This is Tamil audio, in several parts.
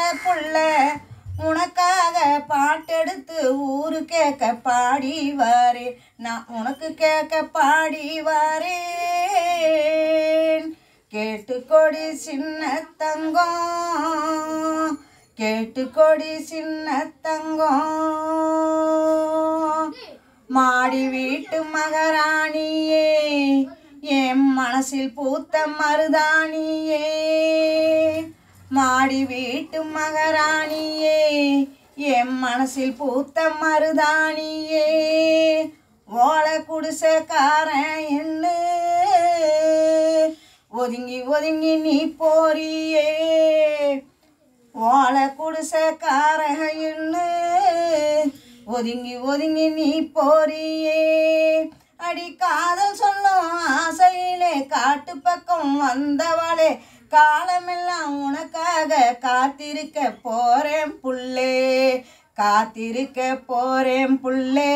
புள்ள உனக்காக பாட்டெடுத்து ஊரு கேட்க பாடி வாரேன் நான் உனக்கு கேட்க பாடி வாரேன் கேட்டுக்கொடி சின்ன தங்கம் கேட்டுக்கொடி சின்ன தங்கம் மாடி வீட்டு மகாராணியே என் மனசில் பூத்த மருதாணியே மாடி வீட்டு மகாராணியே என் மனசில் பூத்த மருதாணியே ஓலை குடிசைக்காரன் என்ன ஒதுங்கி ஒதுங்கி நீ போறியே ஓலை குடிசைக்காரன் என்ன ஒதுங்கி ஒதுங்கி நீ போறியே அடி காதல் சொல்லும் ஆசையிலே காட்டு பக்கம் வந்தவளே காலமெல்லாம் உனக்காக காத்திருக்க போறேன் புள்ளே காத்திருக்க போறேன் புள்ளே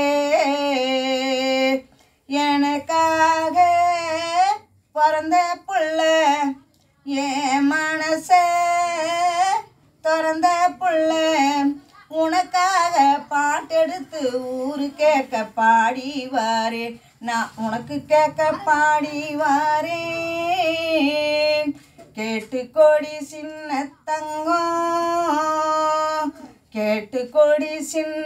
எனக்காக பிறந்த புள்ள என் மனச திறந்த புள்ள உனக்காக பாட்டெடுத்து ஊரு கேட்க பாடி வாரேன் நான் உனக்கு கேட்க பாடி வாரேன் கேட்டுக்கோடி சின்ன தங்கம் கேட்டுக்கோடி சின்ன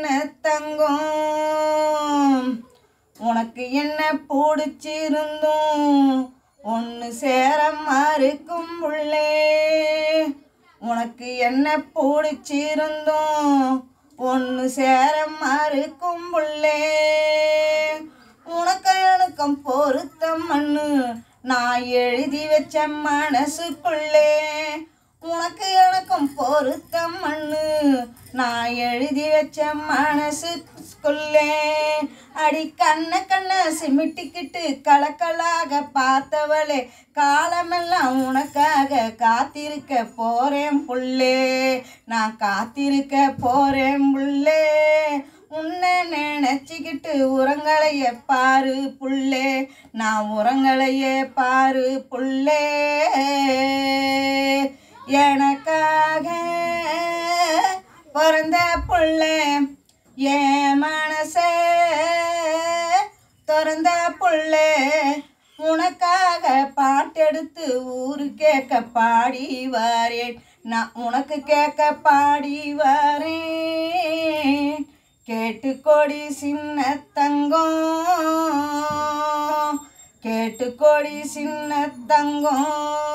தங்கம் உனக்கு என்ன பிடிச்சிருந்தும் ஒன்று சேர மறுக்கும் புள்ளே உனக்கு என்ன பிடிச்சிருந்தும் ஒன்று சேர மறுக்கும் புள்ளே உனக்கு எனக்கும் பொருத்தம் மண்ணு நான் எழுதி வச்ச மனசுக்குள்ளே உனக்கு எனக்கும் பொருத்தம் மண்ணு நான் எழுதி வச்ச மனசுக்குள்ளே அடி கண்ண கண்ண சிமிட்டிக்கிட்டு கலக்கலாக பார்த்தவளே காலமெல்லாம் உனக்காக காத்திருக்க போறேன் புள்ளே நான் காத்திருக்க போறேன் புள்ளே உன்னை நினைச்சிக்கிட்டு உரங்களைய பாரு புள்ளே நான் உரங்களைய பாரு புள்ளே எனக்காக பிறந்த புள்ளே என் மனச திறந்த புள்ளே உனக்காக பாட்டெடுத்து ஊரு கேட்க பாடி வாரேன் நான் உனக்கு கேட்க பாடி வாரேன் கேட்டுக்கொடி சின்ன தங்கம் கேட்டுக்கொடி சின்ன தங்கம்